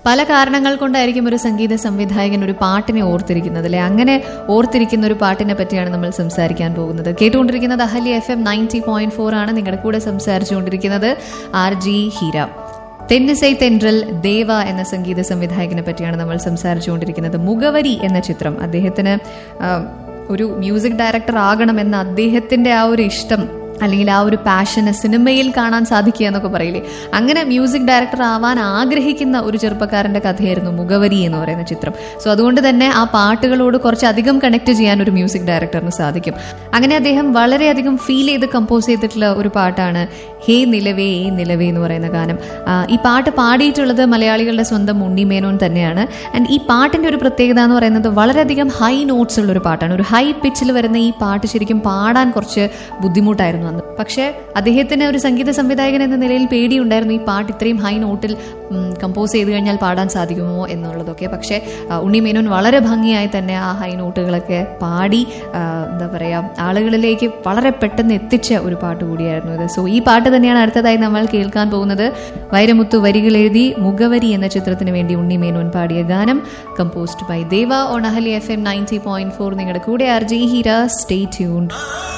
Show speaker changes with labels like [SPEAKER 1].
[SPEAKER 1] പല കാരണങ്ങൾ കൊണ്ടായിരിക്കും ഒരു സംഗീത സംവിധായകൻ ഒരു പാട്ടിനെ ഓർത്തിരിക്കുന്നത് അല്ലെ അങ്ങനെ ഓർത്തിരിക്കുന്ന ഒരു പാട്ടിനെ പറ്റിയാണ് നമ്മൾ സംസാരിക്കാൻ പോകുന്നത് കേട്ടുകൊണ്ടിരിക്കുന്നത് Ahalya F M ninety point four ആണ് നിങ്ങളുടെ കൂടെ സംസാരിച്ചുകൊണ്ടിരിക്കുന്നത് ആർ ജി ഹീര തെന്നിസൈ തെൻട്രൽ ദേവ എന്ന സംഗീത സംവിധായകനെ പറ്റിയാണ് നമ്മൾ സംസാരിച്ചുകൊണ്ടിരിക്കുന്നത് മുഖവരി എന്ന ചിത്രം അദ്ദേഹത്തിന് ആ, ഒരു മ്യൂസിക് ഡയറക്ടർ ആകണമെന്ന അദ്ദേഹത്തിന്റെ ആ ഒരു ഇഷ്ടം അല്ലെങ്കിൽ ആ ഒരു പാഷന് സിനിമയിൽ കാണാൻ സാധിക്കുക എന്നൊക്കെ പറയില്ലേ അങ്ങനെ മ്യൂസിക് ഡയറക്ടർ ആവാൻ ആഗ്രഹിക്കുന്ന ഒരു ചെറുപ്പക്കാരന്റെ കഥയായിരുന്നു മുഖവരി എന്ന് പറയുന്ന ചിത്രം സോ അതുകൊണ്ട് തന്നെ ആ പാട്ടുകളോട് കുറച്ചധികം കണക്ട് ചെയ്യാൻ ഒരു മ്യൂസിക് ഡയറക്ടറിന് സാധിക്കും അങ്ങനെ അദ്ദേഹം വളരെയധികം ഫീൽ ചെയ്ത് കമ്പോസ് ചെയ്തിട്ടുള്ള ഒരു പാട്ടാണ് ഹേ നിലവേ ഏ നിലവേ എന്ന് പറയുന്ന ഗാനം ആ, ഈ പാട്ട് പാടിയിട്ടുള്ളത് മലയാളികളുടെ സ്വന്തം ഉണ്ണിമേനോൻ തന്നെയാണ് ആൻഡ് ഈ പാട്ടിന്റെ ഒരു പ്രത്യേകത എന്ന് പറയുന്നത് വളരെയധികം ഹൈ നോട്ട്സ് ഉള്ള ഒരു പാട്ടാണ് ഒരു ഹൈ പിച്ചിൽ വരുന്ന ഈ പാട്ട് ശരിക്കും പാടാൻ കുറച്ച് ബുദ്ധിമുട്ടായിരുന്നു അന്ന് പക്ഷേ അദ്ദേഹത്തിന് ഒരു സംഗീത സംവിധായകൻ എന്ന നിലയിൽ പേടിയുണ്ടായിരുന്നു ഈ പാട്ട് ഇത്രയും ഹൈ നോട്ടിൽ കമ്പോസ് ചെയ്ത് കഴിഞ്ഞാൽ പാടാൻ സാധിക്കുമോ എന്നുള്ളതൊക്കെ പക്ഷേ ആ, ഉണ്ണിമേനോൻ വളരെ ഭംഗിയായി തന്നെ ആ ഹൈ നോട്ടുകളൊക്കെ പാടി ആ, എന്താ പറയുക ആളുകളിലേക്ക് വളരെ പെട്ടെന്ന് എത്തിച്ച ഒരു പാട്ട് കൂടിയായിരുന്നു ഇത് സോ ഈ പാട്ട് തന്നെയാണ് അടുത്തതായി നമ്മൾ കേൾക്കാൻ പോകുന്നത് വൈരമുത്തു വരികൾ എഴുതി മുഖവരി എന്ന ചിത്രത്തിന് വേണ്ടി ഉണ്ണിമേനോൻ പാടിയ ഗാനം composed by Deva on Ahalya F M ninety point four നിങ്ങളുടെ കൂടെ R G Heera stay tuned